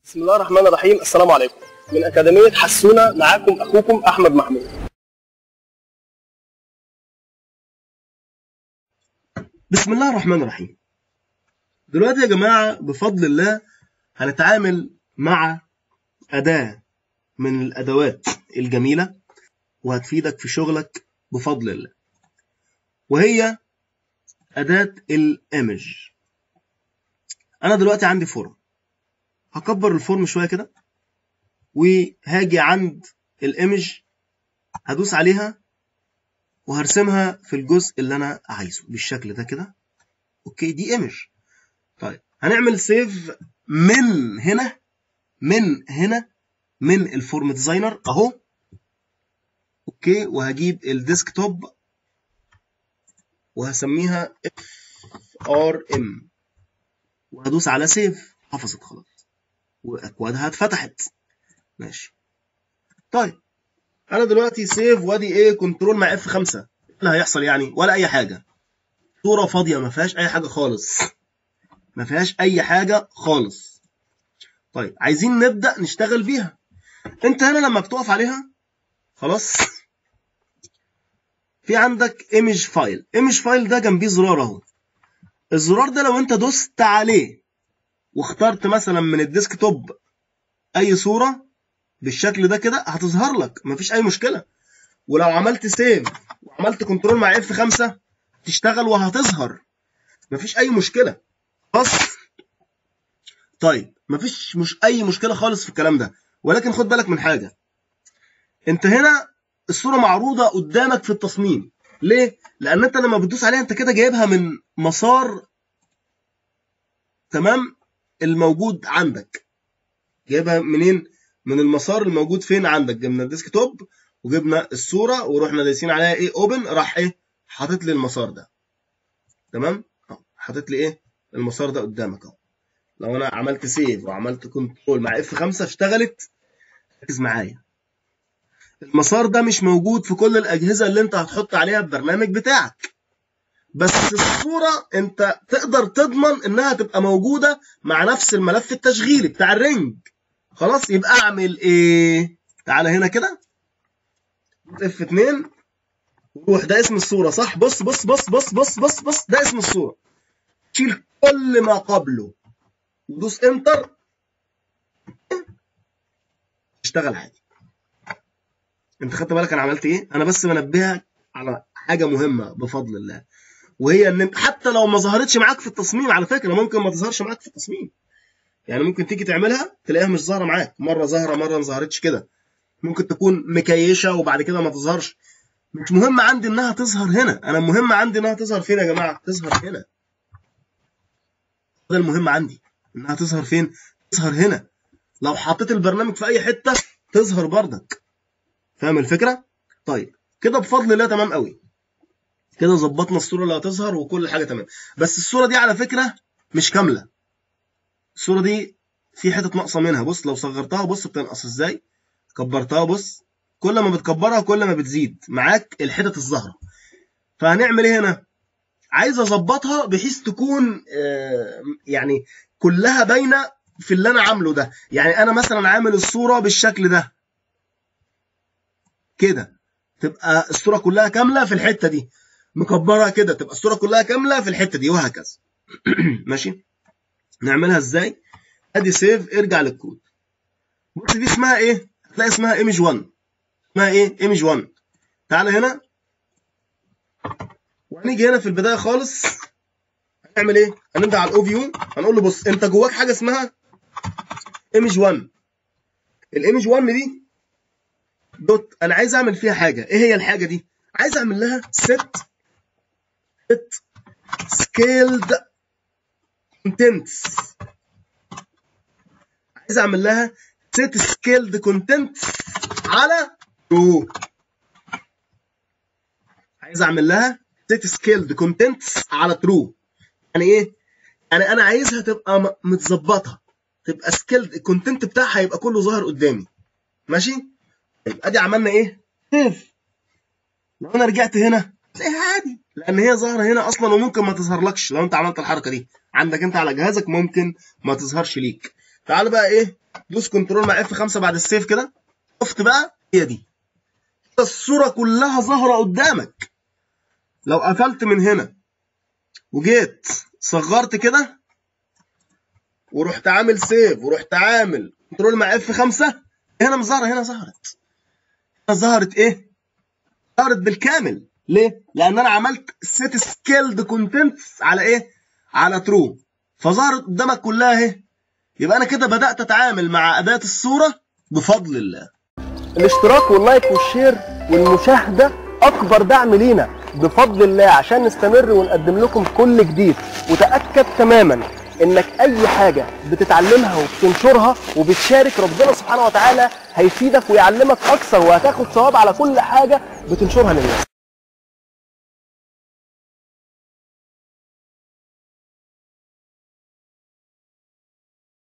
بسم الله الرحمن الرحيم السلام عليكم من أكاديمية حسونة معاكم أخوكم أحمد محمود بسم الله الرحمن الرحيم دلوقتي يا جماعة بفضل الله هنتعامل مع أداة من الأدوات الجميلة وهتفيدك في شغلك بفضل الله وهي أداة الإيمج أنا دلوقتي عندي فورم هكبر الفورم شوية كده وهاجي عند الإيمج هدوس عليها وهرسمها في الجزء اللي أنا عايزه بالشكل ده كده أوكي دي إيمج طيب هنعمل سيف من هنا من هنا من الفورم ديزاينر اهو اوكي وهجيب الديسك توب وهسميها اف ار ام وهدوس على سيف حفظت خلاص واكوادها اتفتحت ماشي طيب انا دلوقتي سيف وادي ايه كنترول مع اف 5 ايه اللي هيحصل يعني ولا اي حاجه صوره فاضيه ما فيهاش اي حاجه خالص ما فيهاش اي حاجه خالص طيب عايزين نبدا نشتغل بيها انت هنا لما بتقف عليها خلاص في عندك ايمج فايل ايمج فايل ده جنبيه زرار اهو الزرار ده لو انت دوست عليه واخترت مثلا من الديسك توب اي صوره بالشكل ده كده هتظهر لك مفيش اي مشكله ولو عملت سيف وعملت كنترول مع اف 5 تشتغل وهتظهر مفيش اي مشكله بس طيب مفيش مش اي مشكله خالص في الكلام ده ولكن خد بالك من حاجه انت هنا الصوره معروضه قدامك في التصميم ليه لان انت لما بتدوس عليها انت كده جايبها من مسار تمام الموجود عندك جايبها منين من المسار الموجود فين عندك جبنا الديسك توب وجبنا الصوره ورحنا دايسين عليها ايه اوبن راح ايه حاطط لي المسار ده تمام حاطط لي ايه المسار ده قدامك اهو لو انا عملت سيف وعملت كنترول مع اف 5 اشتغلت ركز معايا المسار ده مش موجود في كل الاجهزه اللي انت هتحط عليها البرنامج بتاعك بس الصوره انت تقدر تضمن انها تبقى موجوده مع نفس الملف التشغيلي بتاع الرنج خلاص يبقى اعمل ايه تعالى هنا كده اف 2 روح ده اسم الصوره صح بص بص بص بص بص بص بص ده اسم الصوره شيل كل ما قبله ودوس انتر اشتغل عادي انت خدت بالك انا عملت ايه انا بس بنبهك على حاجه مهمه بفضل الله وهي ان انت حتى لو ما ظهرتش معاك في التصميم على فكره ممكن ما تظهرش معاك في التصميم يعني ممكن تيجي تعملها تلاقيها مش ظاهره معاك مره ظاهره مره ما ظهرتش كده ممكن تكون مكيشه وبعد كده ما تظهرش مش مهم عندي انها تظهر هنا انا المهم عندي انها تظهر فين يا جماعه تظهر هنا ده المهم عندي انها تظهر فين تظهر هنا لو حطيت البرنامج في اي حته تظهر بردك فاهم الفكره طيب كده بفضل الله تمام قوي كده ظبطنا الصوره اللي هتظهر وكل حاجه تمام بس الصوره دي على فكره مش كامله الصوره دي في حتت ناقصه منها بص لو صغرتها بص بتنقص ازاي كبرتها بص كل ما بتكبرها كل ما بتزيد معاك الحتت الظاهره فهنعمل ايه هنا عايز اظبطها بحيث تكون آه يعني كلها باينه في اللي انا عامله ده يعني انا مثلا عامل الصوره بالشكل ده كده تبقى الصوره كلها كامله في الحته دي مكبرها كده تبقى الصوره كلها كامله في الحته دي وهكذا ماشي نعملها ازاي ادي سيف ارجع للكود بص دي اسمها ايه هتلاقي اسمها ايمج 1 اسمها ايه ايمج 1 تعالى هنا وهنيجي هنا في البدايه خالص هنعمل ايه هنرجع على الاو فيو هنقول له بص انت جواك حاجه اسمها ايمج 1 الايمج 1 دي دوت انا عايز اعمل فيها حاجه ايه هي الحاجه دي عايز اعمل لها set set scaled contents عايز اعمل لها set scaled contents على true عايز اعمل لها set scaled contents على true يعني ايه يعني انا عايزها تبقى متظبطه تبقى سكيلد الكونتنت بتاعها يبقى كله ظاهر قدامي ماشي طيب ادي عملنا ايه سيف لو انا رجعت هنا تلاقيها عادي لان هي ظاهره هنا اصلا وممكن ما تظهرلكش لو انت عملت الحركه دي عندك انت على جهازك ممكن ما تظهرش ليك تعال بقى ايه دوس كنترول مع اف 5 بعد السيف كده شفت بقى هي دي الصوره كلها ظاهره قدامك لو قفلت من هنا وجيت صغرت كده ورحت عامل سيف ورحت عامل كنترول مع اف 5 هنا مظهره هنا ظهرت هنا ظهرت ايه ظهرت بالكامل ليه لان انا عملت سيت سكيلد كونتنتس على ايه على ترو فظهرت قدامك كلها اهي يبقى انا كده بدات اتعامل مع اداه الصوره بفضل الله الاشتراك واللايك والشير والمشاهده اكبر دعم لينا بفضل الله عشان نستمر ونقدم لكم كل جديد وتاكد تماما انك اي حاجه بتتعلمها وبتنشرها وبتشارك ربنا سبحانه وتعالى هيفيدك ويعلمك اكثر وهتاخد ثواب على كل حاجه بتنشرها للناس